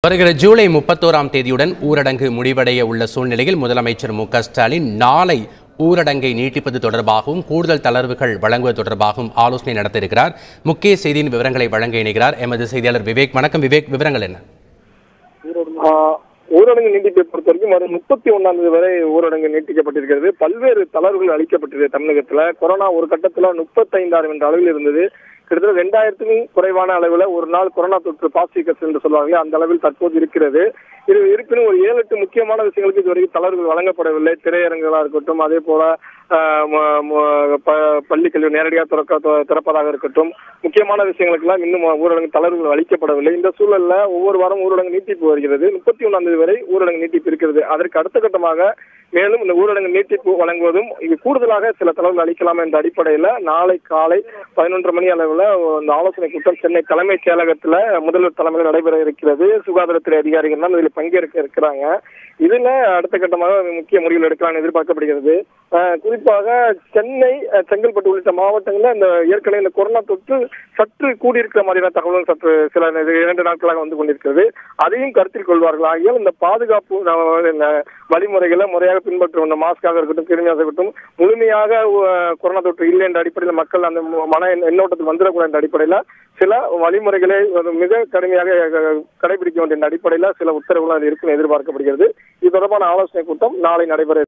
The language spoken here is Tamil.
வருகிற ஜூலை முப்பத்தோராம் தேதியுடன் ஊரடங்கு முடிவடைய உள்ள சூழ்நிலையில் முதலமைச்சர் மு க ஸ்டாலின் நாளை ஊரடங்கை நீட்டிப்பது தொடர்பாகவும் கூடுதல் தளர்வுகள் வழங்குவது தொடர்பாகவும் ஆலோசனை நடத்த இருக்கிறார் முக்கிய செய்தியின் விவரங்களை வழங்க இணைகிறார் எமது செய்தியாளர் விவேக் வணக்கம் விவேக் விவரங்கள் என்ன ஆஹ் ஊரடங்கு நீட்டிப்பை பொறுத்த வரைக்கும் வரும் முப்பத்தி ஒன்னாம் தேதி வரை ஊரடங்கு நீட்டிக்கப்பட்டிருக்கிறது பல்வேறு தளர்வுகள் அளிக்கப்பட்டிருக்கு தமிழகத்துல கொரோனா ஒரு கட்டத்துல முப்பத்தைந்தாயிரம் என்ற அளவில் இருந்தது கிட்டத்தட்ட ரெண்டாயிரத்துக்கும் குறைவான அளவுல ஒரு நாள் கொரோனா தொற்று பாசிட்டிவ் கேஸ் என்று சொல்வாங்க அந்த அளவில் தற்போது இருக்கிறது இது இருப்பினும் ஒரு ஏழு எட்டு முக்கியமான விஷயங்களுக்கு இதுவரைக்கும் தளர்வுகள் வழங்கப்படவில்லை திரையரங்குகளா இருக்கட்டும் அதே போல ஆஹ் ம- ம- ப- பள்ளி கல்வி நேரடியாக திறக்க த- திறப்பதாக இருக்கட்டும் முக்கியமான விஷயங்களுக்கெல்லாம் இன்னும் ஊரடங்கு தளர்வுகள் அளிக்கப்படவில்லை இந்த சூழல்ல ஒவ்வொரு வாரம் ஊரடங்கு நீட்டிப்பு வருகிறது முப்பத்தி ஒன்னாம் தேதி வரை ஊரடங்கு நீட்டிப்பு இருக்கிறது அதற்கு அடுத்த கட்டமாக மேலும் இந்த ஊரடங்கு நீட்டிப்பு வழங்குவதும் இது கூடுதலாக சில தளர்வுகள் அளிக்கலாம் என்ற அடிப்படையில நாளை காலை பதினொன்றரை மணி அளவுல இந்த ஆலோசனை கூட்டம் சென்னை தலைமைச் செயலகத்துல முதல்வர் தலைமையில் நடைபெற இருக்கிறது சுகாதாரத்துறை அதிகாரிகள் தான் இதில் பங்கேற்க இருக்கிறாங்க இதுல அடுத்த கட்டமாக முக்கிய முடிவுகள் எடுக்கலாம் எதிர்பார்க்கப்படுகிறது அஹ் குறிப்பாக சென்னை அஹ் செங்கல்பட்டு உள்ளிட்ட மாவட்டங்கள்ல இந்த ஏற்கனவே இந்த கொரோனா தொற்று சற்று கூடியிருக்கிற மாதிரியான தகவல்கள் சற்று சில நே- இரண்டு நாட்களாக வந்து கொண்டிருக்கிறது அதையும் கருத்தில் கொள்வார்கள் ஆகியால் இந்த பாதுகாப்பு அஹ், இந்த வழிமுறைகளை முறையாக பின்பற்றும் இந்த மாஸ்காக இருக்கட்டும் கிருமியாக இருக்கட்டும் முழுமையாக அஹ், கொரோனா தொற்று இல்லை என்ற அடிப்படையில் மக்கள் அந்த மன எண்ணோட்டத்தில் வந்துடக்கூடாது என்ற அடிப்படையில சில வழிமுறைகளை ஒரு மிக கடுமையாக அஹ், கடைபிடிக்க வேண்டிய என்ற அடிப்படையில சில உத்தரவுகள் அது இருக்கும் எதிர்பார்க்கப்படுகிறது இது தொடர்பான ஆலோசனை கூட்டம் நாளை நடைபெற